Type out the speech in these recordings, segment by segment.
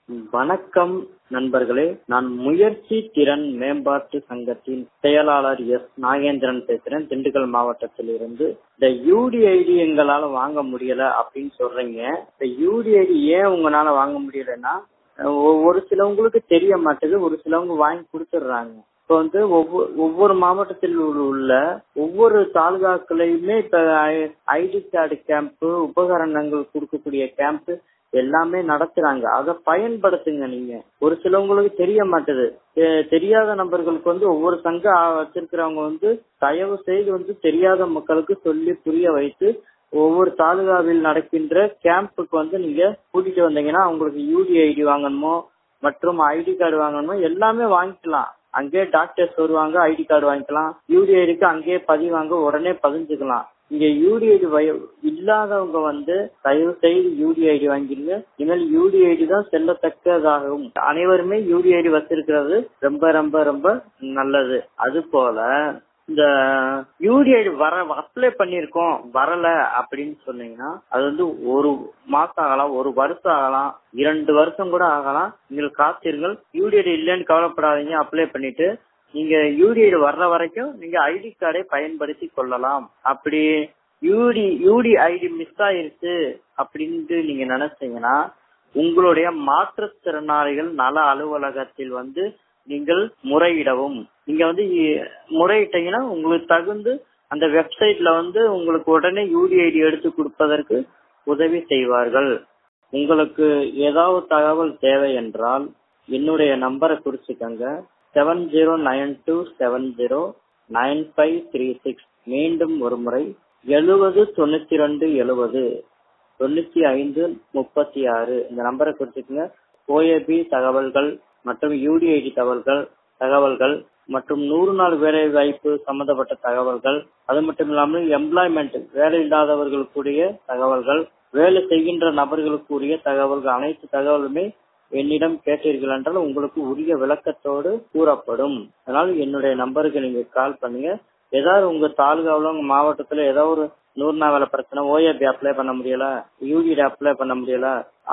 வணக்கம் நண்பர்களே நான் முயற்சி திறன் மேம்பாட்டு சங்கத்தின் செயலாளர் எஸ் நாகேந்திரன் பேசுறேன் திண்டுக்கல் மாவட்டத்தில் இருந்து இந்த யூடிஐடி எங்களால வாங்க முடியல அப்படின்னு சொல்றீங்க இந்த யூடிஐடி ஏன் உங்களால வாங்க முடியலன்னா ஒ- ஒரு சிலவங்களுக்கு தெரிய மாட்டேது ஒரு சிலவங்க வாங்கி கொடுத்துடுறாங்க இப்போ வந்து ஒவ்வொரு ஒவ்வொரு மாவட்டத்தில் உள்ள ஒவ்வொரு தாலுகாக்களையுமே இப்ப ஐடி கார்டு கேம்ப் உபகரணங்கள் கொடுக்கக்கூடிய கேம்ப் எல்லாமே நடத்துறாங்க அதை பயன்படுத்துங்க நீங்க ஒரு சிலவங்களுக்கு தெரிய மாட்டுது தெ- தெரியாத நபர்களுக்கு வந்து ஒவ்வொரு சங்க ஆ- வச்சிருக்கிறவங்க வந்து தயவு செய்து வந்து தெரியாத மக்களுக்கு சொல்லி புரிய வைத்து ஒவ்வொரு தாலுகாவில் நடக்கின்ற கேம்புக்கு வந்து நீங்க கூட்டிட்டு வந்தீங்கன்னா அவங்களுக்கு யூடிஐடி வாங்கணுமோ மற்றும் ஐடி கார்டு வாங்கணுமோ எல்லாமே வாங்கிக்கலாம் அங்கேயே டாக்டர்ஸ் வருவாங்க ஐடி கார்டு வாங்கிக்கலாம் யூடிஐடிக்கு அங்கேயே பதிவாங்க உடனே பதிஞ்சுக்கலாம் இங்க யூடிஐடி இல்லாதவங்க வந்து தயவு செய்து யூடிஐடி வாங்கிருங்க இனிமேல் யூடிஐடி தான் செல்லத்தக்கதாகும் அனைவருமே யூடிஐடி வச்சிருக்கிறது ரொம்ப ரொம்ப ரொம்ப நல்லது அது போல இந்த யூடிஐடி வர அப்ளை பண்ணிருக்கோம் வரல அப்படின்னு சொன்னீங்கன்னா அது வந்து ஒரு மாசம் ஆகலாம் ஒரு வருஷம் ஆகலாம் இரண்டு வருஷம் கூட ஆகலாம் நீங்கள் காத்திருங்கள் யூடிஐடி இல்லைன்னு கவலைப்படாதீங்க அப்ளை பண்ணிட்டு நீங்க யூடிஐடி வர்ற வரைக்கும் நீங்க ஐடி கார்டை பயன்படுத்தி கொள்ளலாம் அப்படி யூடி யூடி ஐடி மிஸ் ஆயிருச்சு அப்படின்ட்டு நீங்க நினைச்சீங்கன்னா உங்களுடைய மாற்றுத்திறனாளிகள் நல அலுவலகத்தில் வந்து நீங்கள் முறையிடவும் நீங்க வந்து இ- முறையிட்டீங்கன்னா உங்களுக்கு தகுந்து அந்த வெப்சைட்ல வந்து உங்களுக்கு உடனே யூடிஐடி எடுத்து கொடுப்பதற்கு உதவி செய்வார்கள் உங்களுக்கு ஏதாவது தகவல் தேவை என்றால் என்னுடைய நம்பரை குறிச்சுக்கங்க seven zero nine two seven zero nine five three six மீண்டும் ஒரு முறை எழுபது தொண்ணூத்தி ரெண்டு எழுபது தொண்ணூத்தி ஐந்து முப்பத்தி ஆறு இந்த நம்பரை குறிச்சுக்கங்க ஓஏபி தகவல்கள் மற்றும் யூடிஐடி தகவல்கள் தகவல்கள் மற்றும் நூறு நாள் வேலை வாய்ப்பு சம்பந்தப்பட்ட தகவல்கள் அது மட்டும் இல்லாமல் எம்ப்ளாய்மெண்ட் வேலை இல்லாதவர்களுக்குரிய தகவல்கள் வேலை செய்கின்ற நபர்களுக்குரிய தகவல்கள் அனைத்து தகவலுமே என்னிடம் கேட்டீர்கள் என்றால் உங்களுக்கு உரிய விளக்கத்தோடு கூறப்படும் அதனால் என்னுடைய நம்பருக்கு நீங்க கால் பண்ணுங்க ஏதாவது உங்க தாலுகாவில் உங்க மாவட்டத்துல ஏதாவது ஒரு நூறு நாள் வேலை பிரச்சனை ஓஏபி அப்ளை பண்ண முடியல யூடிடி அப்ளை பண்ண முடியல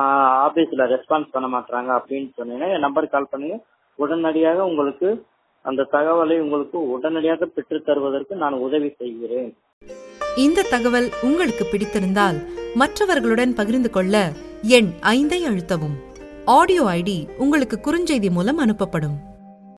ஆபீஸ்ல ரெஸ்பான்ஸ் பண்ண மாட்டாங்க அப்படின்னு சொன்னீங்கன்னா என் நம்பருக்கு கால் பண்ணுங்க உடனடியாக உங்களுக்கு அந்த தகவலை உங்களுக்கு உடனடியாக பெற்றுத் தருவதற்கு நான் உதவி செய்கிறேன் இந்த தகவல் உங்களுக்கு பிடித்திருந்தால் மற்றவர்களுடன் பகிர்ந்து கொள்ள எண் ஐந்தை அழுத்தவும் ஆடியோ ஐடி உங்களுக்கு குறுஞ்செய்தி மூலம் அனுப்பப்படும்